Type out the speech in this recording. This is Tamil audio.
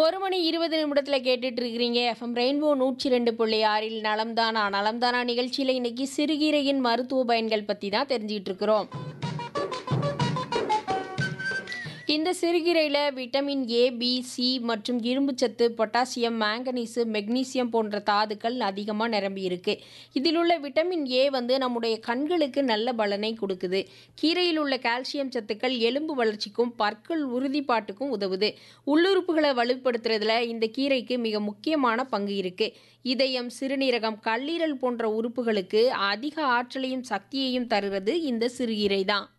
ஒரு மணி இருபது நிமிடத்தில் கேட்டுட்டு இருக்கிறீங்க எஃப்எம் ரெயின்போ நூற்றி ரெண்டு புள்ளி ஆறில் நலம்தானா நலம்தானா நிகழ்ச்சியில் இன்னைக்கு சிறுகீரையின் மருத்துவ பயன்கள் பற்றி தான் தெரிஞ்சுக்கிட்டு இருக்கிறோம் இந்த சிறுகீரையில் விட்டமின் ஏ பி சி மற்றும் இரும்புச்சத்து பொட்டாசியம் மேங்கனீசு மெக்னீசியம் போன்ற தாதுக்கள் அதிகமாக நிரம்பி இருக்கு இதில் உள்ள விட்டமின் ஏ வந்து நம்முடைய கண்களுக்கு நல்ல பலனை கொடுக்குது கீரையில் உள்ள கால்சியம் சத்துக்கள் எலும்பு வளர்ச்சிக்கும் பற்கள் உறுதிப்பாட்டுக்கும் உதவுது உள்ளுறுப்புகளை வலுப்படுத்துறதுல இந்த கீரைக்கு மிக முக்கியமான பங்கு இருக்கு இதயம் சிறுநீரகம் கல்லீரல் போன்ற உறுப்புகளுக்கு அதிக ஆற்றலையும் சக்தியையும் தருவது இந்த சிறுகீரை தான்